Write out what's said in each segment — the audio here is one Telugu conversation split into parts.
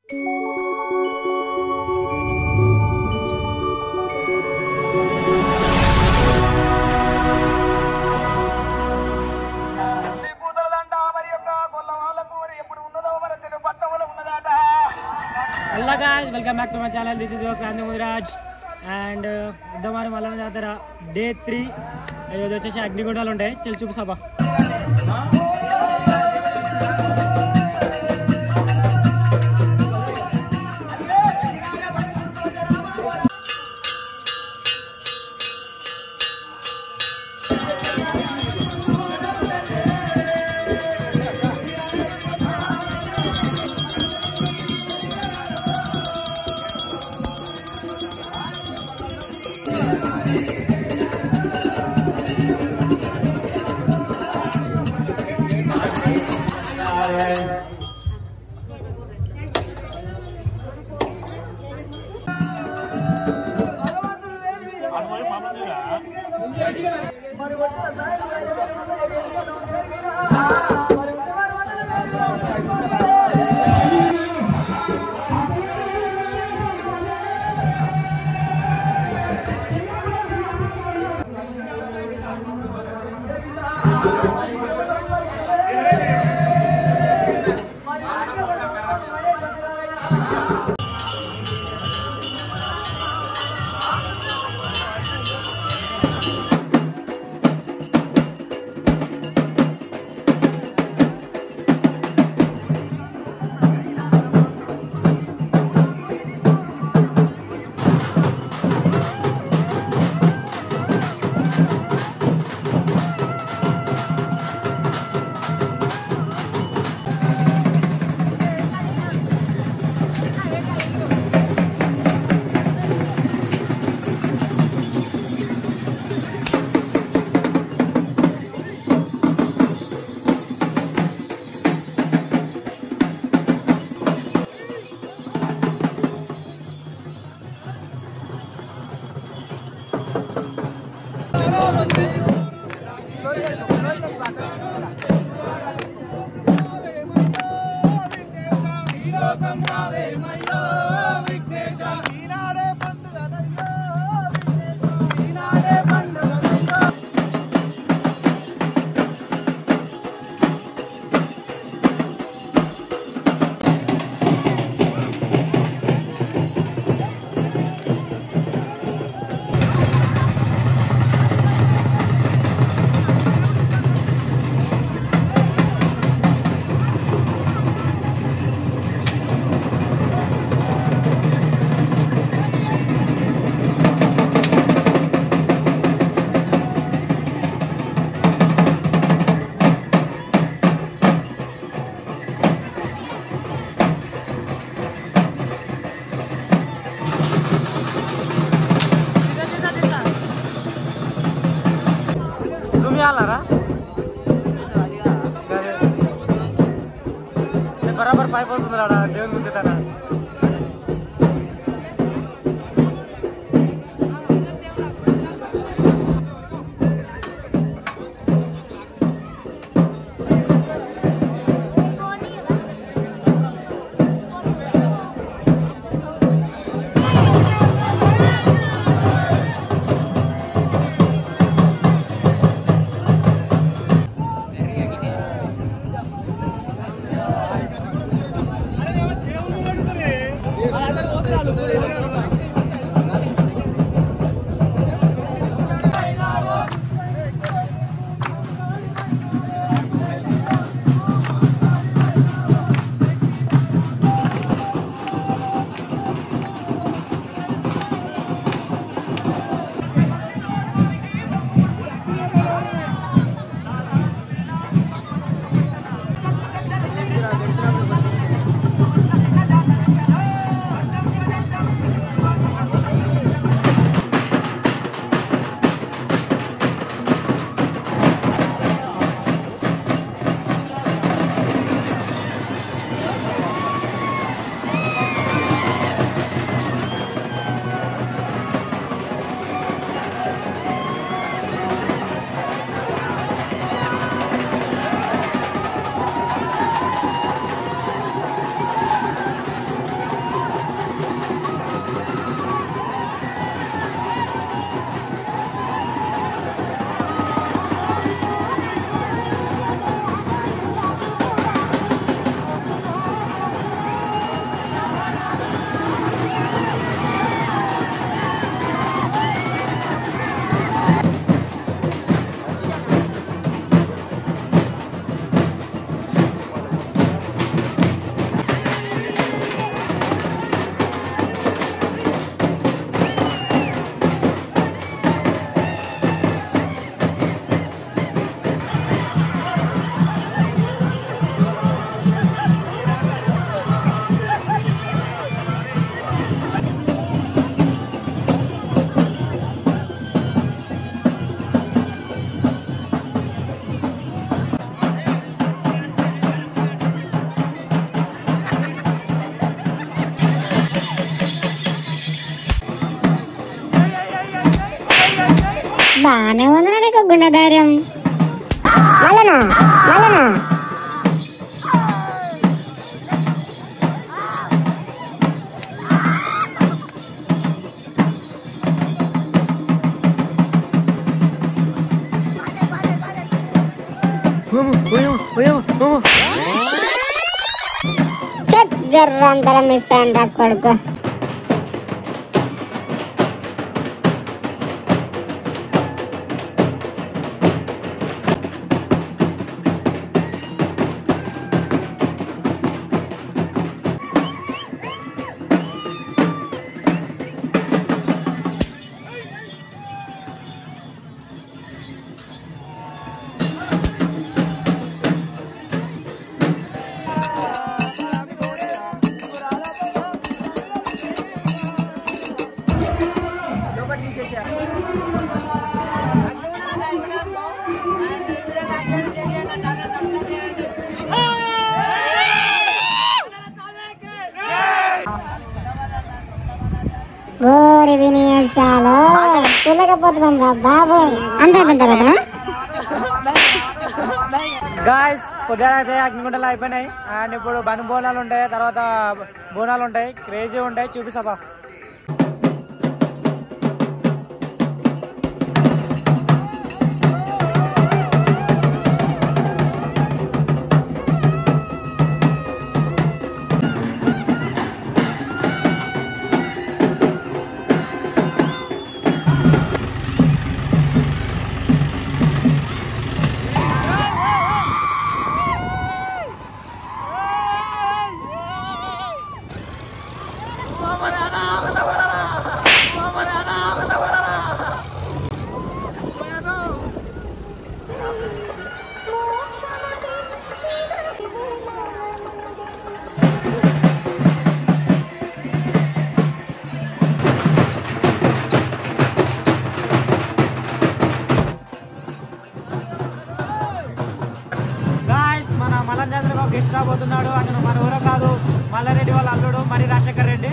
నీ కూతురులంట మరి యొక్క గొల్ల వాళ్ళకు మరి ఎప్పుడు ఉన్నదో మరి తెలుగు పట్టణంలో ఉన్నదాట hello guys welcome back to my channel this is your Kranthi Mudiraj and Uddamari Mallanna Jatara day three ఇది వచ్చేసి అగ్నిగుండాలు ఉంటాయి చెల్లి చూపిస్తాబా చూమియాలరా బరాబర్ పైప్ వస్తుంది రాడా దేవుని ముంచుతారా బానే ఉందిరా నీకు గుండె ధైర్యం మళ్ళనా మళ్ళనా చెట్ జర్రంతర మిస్ అయ్యండి కొడుకు గోరి వినియోగాలు చూడకపోతున్నాం రా బాబు అంత పెద్ద పెద్దనా గాయస్ పొద్దున అయితే అగ్నిగుంటలు అయిపోయినాయి అండ్ ఇప్పుడు బను బోనాలు ఉంటాయి తర్వాత బోనాలు ఉంటాయి క్రేజీ ఉంటాయి చూపిస్తాబా గాయస్ మన మలం జాతరకు ఒక గెస్ట్ రాబోతున్నాడు అతను మన ఊరు కాదు మల్లారెడ్డి వాళ్ళ అల్లుడు మరి రాజశేఖర్ రెడ్డి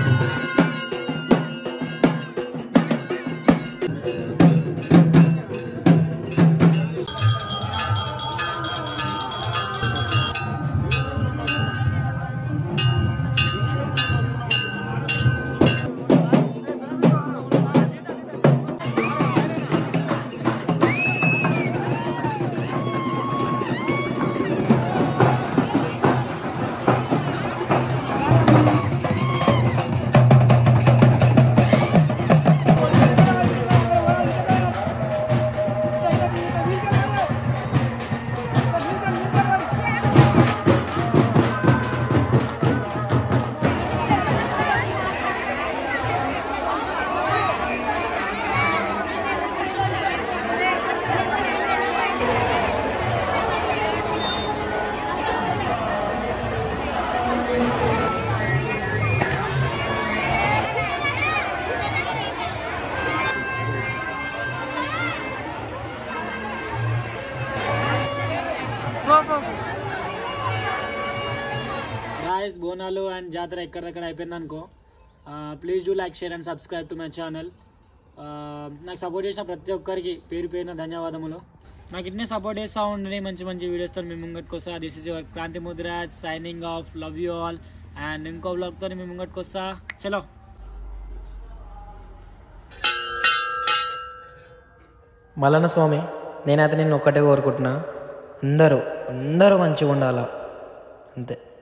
గాయస్ బోనాలు అండ్ జాతర ఎక్కడిదక్కడ అయిపోయింది అనుకో please do like share and subscribe to my channel నాకు సపోర్ట్ చేసిన ప్రతి ఒక్కరికి పేరు పేరున ధన్యవాదములు నాకు ఇట్నే సపోర్ట్ చేస్తూ ఉండండి మంచి మంచి వీడియోస్తో మీ ముంగట్కి వస్తా this is your Kranthi Mudiraj signing off love you all and ఇంకో బ్లాగ్తో మీ ముంగట్కి వస్తా చలో మల్లన్న స్వామి నేనైతే నిన్ను ఒక్కటే కోరుకుంటున్నా అందరూ అందరూ మంచిగా ఉండాలా అంతే